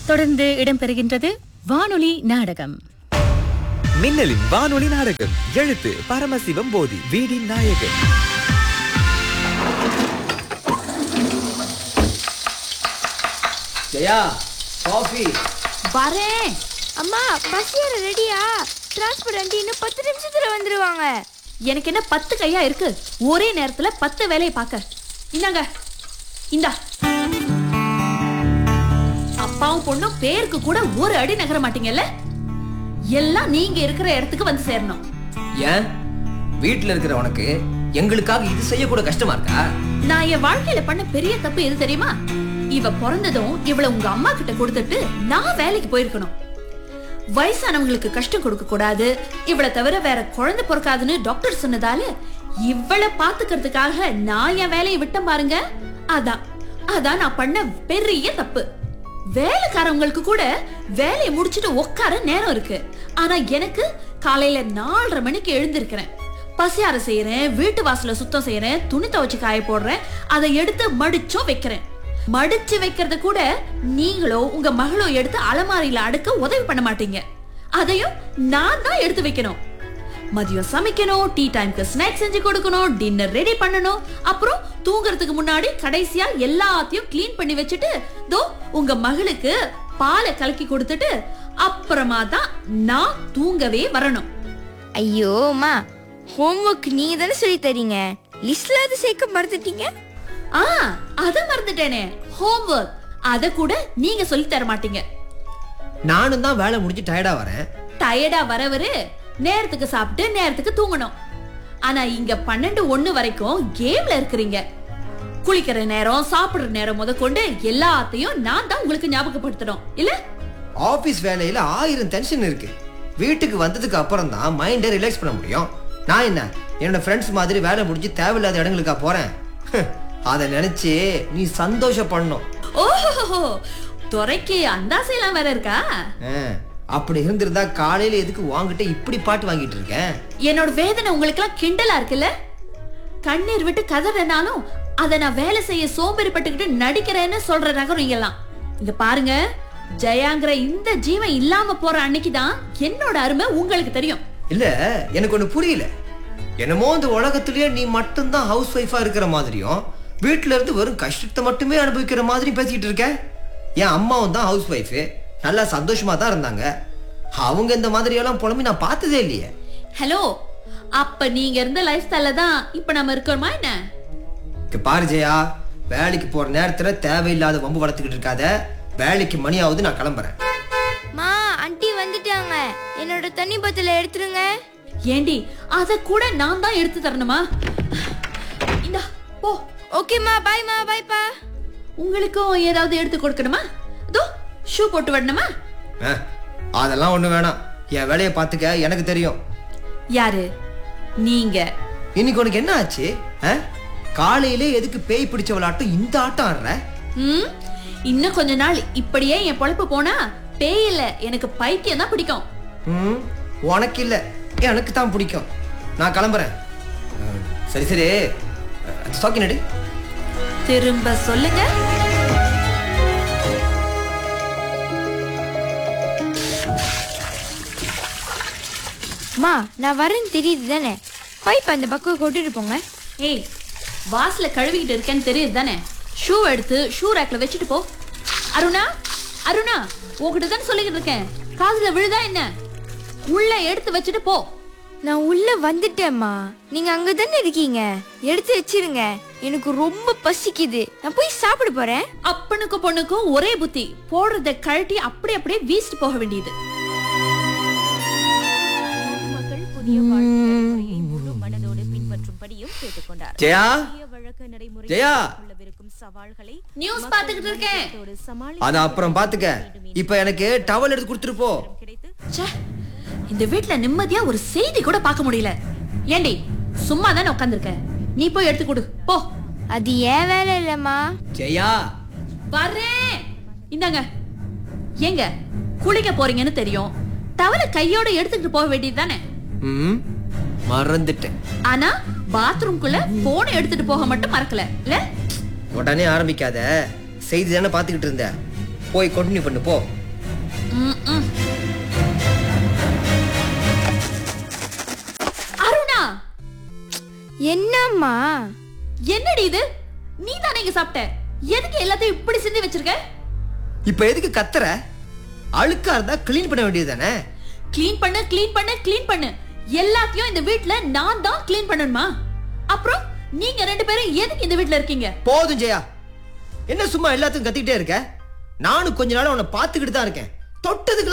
தொடர்ந்து இடம்பெறுகின்றது வானொலி நாடகம் மின்னலின் வானொலி நாடகம் எழுத்து பரமசிவம் போதி வீடின் நாயகன் ஜெயா காஃபி வரேன் அம்மா பசியார ரெடியா டிரான்ஸ்போர்ட் ஆண்டி இன்னும் பத்து நிமிஷத்துல வந்துருவாங்க எனக்கு என்ன பத்து கையா இருக்கு ஒரே நேரத்துல பத்து வேலையை பார்க்க இந்தாங்க இந்தா அப்பாவும் பொண்ணும் பேருக்கு கூட ஒரு அடி நகர மாட்டீங்கல்ல எல்லாம் நீங்க இருக்கிற இடத்துக்கு வந்து சேரணும் ஏன் வீட்ல இருக்கிற உனக்கு எங்களுக்காக இது செய்ய கூட கஷ்டமா இருக்கா நான் என் வாழ்க்கையில பண்ண பெரிய தப்பு எது தெரியுமா இவ பிறந்ததும் இவள உங்க அம்மா கிட்ட கொடுத்துட்டு நான் வேலைக்கு போயிருக்கணும் வயசானவங்களுக்கு கஷ்டம் கொடுக்க கூடாது இவளை தவிர வேற குழந்தை பிறக்காதுன்னு டாக்டர் சொன்னதால இவளை பாத்துக்கிறதுக்காக நான் என் வேலையை விட்டேன் பாருங்க அதான் அதான் நான் பண்ண பெரிய தப்பு வேலைக்காரவங்களுக்கு கூட வேலையை முடிச்சிட்டு உட்கார நேரம் இருக்கு ஆனா எனக்கு காலையில நாலரை மணிக்கு எழுந்திருக்கிறேன் பசியார செய்யறேன் வீட்டு வாசல சுத்தம் செய்யறேன் துணி துவைச்சு காய போடுறேன் அதை எடுத்து மடிச்சும் வைக்கிறேன் மடிச்சு வைக்கிறத கூட நீங்களோ உங்க மகளோ எடுத்து அலமாரியில அடுக்க உதவி பண்ண மாட்டீங்க அதையும் நான் தான் எடுத்து வைக்கணும் மதியம் சமைக்கணும் டீ டைம்க்கு ஸ்நாக்ஸ் செஞ்சு கொடுக்கணும் டின்னர் ரெடி பண்ணணும் அப்புறம் தூங்குறதுக்கு முன்னாடி கடைசியா எல்லாத்தையும் க்ளீன் பண்ணி வச்சுட்டு தோ உங்க மகளுக்கு பாலை கலக்கி கொடுத்துட்டு அப்புறமா தான் நான் தூங்கவே வரணும் ஐயோ அம்மா ஹோம்ஒர்க் நீங்க தானே சொல்லி தரீங்க லிஸ்ட்ல அது சேர்க்க மறந்துட்டீங்க ஆ அத மறந்துட்டேனே ஹோம்வொர்க் அத கூட நீங்க சொல்லி தர மாட்டீங்க நானும் தான் வேலை முடிஞ்சு டயர்டா வரேன் டயர்டா வரவரு நேரத்துக்கு சாப்பிட்டு நேரத்துக்கு தூங்கணும் ஆனா இங்க பன்னெண்டு ஒண்ணு வரைக்கும் கேம்ல இருக்கிறீங்க குளிக்கிற நேரம் சாப்பிடுற நேரம் முதற்கொண்டு எல்லாத்தையும் நான் தான் உங்களுக்கு ஞாபகப்படுத்தணும் இல்ல ஆபீஸ் வேலையில ஆயிரம் டென்ஷன் இருக்கு வீட்டுக்கு வந்ததுக்கு அப்புறம் தான் மைண்டை ரிலாக்ஸ் பண்ண முடியும் நான் என்ன என்னோட ஃப்ரெண்ட்ஸ் மாதிரி வேலை முடிஞ்சு தேவையில்லாத இடங்களுக்கா போறேன் அதை நினைச்சு நீ சந்தோஷப்படணும் ஓஹோ துறைக்கு அந்தாசையெல்லாம் வேற இருக்கா ஆ, அப்படி இருந்திருந்தா காலையில எதுக்கு வாங்கிட்ட இப்படி பாட்டு வாங்கிட்டு இருக்கேன் என்னோட வேதனை உங்களுக்கு எல்லாம் கிண்டலா இருக்குல்ல கண்ணீர் விட்டு கதறனாலும் அத நான் வேலை செய்ய சோம்பேறிப்பட்டுக்கிட்டு நடிக்கிறேன்னு சொல்ற நகரம் எல்லாம் இங்க பாருங்க ஜெயாங்கிற இந்த ஜீவன் இல்லாம போற அன்னைக்கு தான் என்னோட அருமை உங்களுக்கு தெரியும் இல்ல எனக்கு ஒண்ணு புரியல என்னமோ இந்த உலகத்திலேயே நீ மட்டும்தான் ஹவுஸ் ஒய்ஃபா இருக்கிற மாதிரியும் வீட்ல இருந்து வெறும் கஷ்டத்தை மட்டுமே அனுபவிக்கிற மாதிரி பேசிக்கிட்டு இருக்க என் அம்மாவும் தான் ஹவுஸ் ஒய்ஃபு நல்லா சந்தோஷமா தான் இருந்தாங்க அவங்க இந்த மாதிரி எல்லாம் புலம்பி நான் பார்த்ததே இல்லையே ஹலோ அப்ப நீங்க இருந்த லைஃப் ஸ்டைல தான் இப்ப நம்ம இருக்கோமா என்ன இங்க பாரு ஜெயா வேலைக்கு போற நேரத்துல தேவையில்லாத வம்பு வளர்த்துக்கிட்டு இருக்காத வேலைக்கு மணி ஆகுது நான் கிளம்புறேன் மா ஆண்டி வந்துட்டாங்க என்னோட தண்ணி பத்தில எடுத்துருங்க ஏண்டி அத கூட நான் தான் எடுத்து தரணுமா இந்தா போ ஓகேம்மா பாய்மா பாய்ப்பா உங்களுக்கும் ஏதாவது எடுத்து கொடுக்கணுமா இதோ ஷூ போட்டு விடணுமா ஆ, அதெல்லாம் ஒண்ணு வேணாம் என் வேலையை பார்த்துக்க எனக்கு தெரியும் யாரு நீங்க இன்னைக்கு உனக்கு என்ன ஆச்சு ஆ? காலையிலே எதுக்கு பேய் பிடிச்சவளாட்டம் இந்த ஆட்டம் ஆடுற ம் இன்னும் கொஞ்ச நாள் இப்படியே என் பொழப்பு போனா பேய் இல்ல எனக்கு பைத்தியம் தான் பிடிக்கும் ம் உனக்கு இல்ல எனக்கு தான் பிடிக்கும் நான் கிளம்புறேன் ஆ, சரி சரி ஸ்டாக்கி நடு திரும்ப சொல்லுங்க மா நான் வரேன்னு தெரியுது தானே பைப் அந்த பக்கம் கொண்டுட்டு போங்க ஏய் வாசல கழுவிக்கிட்டு இருக்கேன்னு தெரியுது தானே ஷூ எடுத்து ஷூ ரேக்ல வச்சுட்டு போ அருணா அருணா உன்கிட்ட தானே சொல்லிக்கிட்டு இருக்கேன் காதுல விழுதா என்ன உள்ள எடுத்து வச்சுட்டு போ நான் உள்ள வந்துட்டேம்மா நீங்க அங்க தானே இருக்கீங்க எடுத்து வச்சிருங்க எனக்கு ரொம்ப பசிக்குது நான் போய் சாப்பிட போறேன் அப்பனுக்கும் பொண்ணுக்கும் ஒரே புத்தி போடுறத கழட்டி அப்படி அப்படியே வீசிட்டு போக வேண்டியது மக்கள் புதிய வாழ்க்கை நடைமுறையை முழு மனதோடு பின்பற்றும்படியும் கேட்டுக்கொண்டார் ஜெயா புதிய வழக்கு நடைமுறை ஜெயா உள்ளவிருக்கும் சவால்களை நியூஸ் பாத்துக்கிட்டு இருக்கேன் மக்களோடு சமாளி அத அப்புறம் பாத்துக்க இப்ப எனக்கு டவல் எடுத்து கொடுத்துட்டு போ கிடைத்து ச்சே, இந்த வீட்ல நிம்மதியா ஒரு செய்தி கூட பார்க்க முடியல ஏண்டி சும்மா தானே உட்காந்துருக்க நீ போய் எடுத்து கொடு போ அது ஏன் வேலை இல்லம்மா ஜெயா வரேன் இந்தாங்க ஏங்க குளிக்க போறீங்கன்னு தெரியும் டவலை கையோட எடுத்துக்கிட்டு போக வேண்டியது தானே ம் மறந்துட்டேன் ஆனா பாத்ரூம்குள்ள போனை எடுத்துட்டு போக மட்டும் மறக்கல இல்ல உடனே ஆரம்பிக்காத செய்தி தானே பார்த்துக்கிட்டு இருந்த போய் கண்டினியூ பண்ணு போ ம், ம். அருணா என்னம்மா என்னடி இது நீ தானே இங்க சாப்பிட்ட எதுக்கு எல்லாத்தையும் இப்படி சிந்தி வச்சிருக்க இப்ப எதுக்கு கத்துற அழுக்கா இருந்தா க்ளீன் பண்ண வேண்டியது தானே க்ளீன் பண்ணு க்ளீன் பண்ணு க்ளீன் பண்ணு எல்லாத்தையும் இந்த வீட்ல நான் தான் க்ளீன் பண்ணணுமா அப்புறம் நீங்க ரெண்டு பேரும் எதுக்கு இந்த வீட்ல இருக்கீங்க போதும் ஜெயா என்ன சும்மா எல்லாத்தையும் கத்திக்கிட்டே இருக்க நானும் கொஞ்ச நாள் உன்னை பார்த்துக்கிட்டு தான் இருக்கேன் தொட்டதுக்கு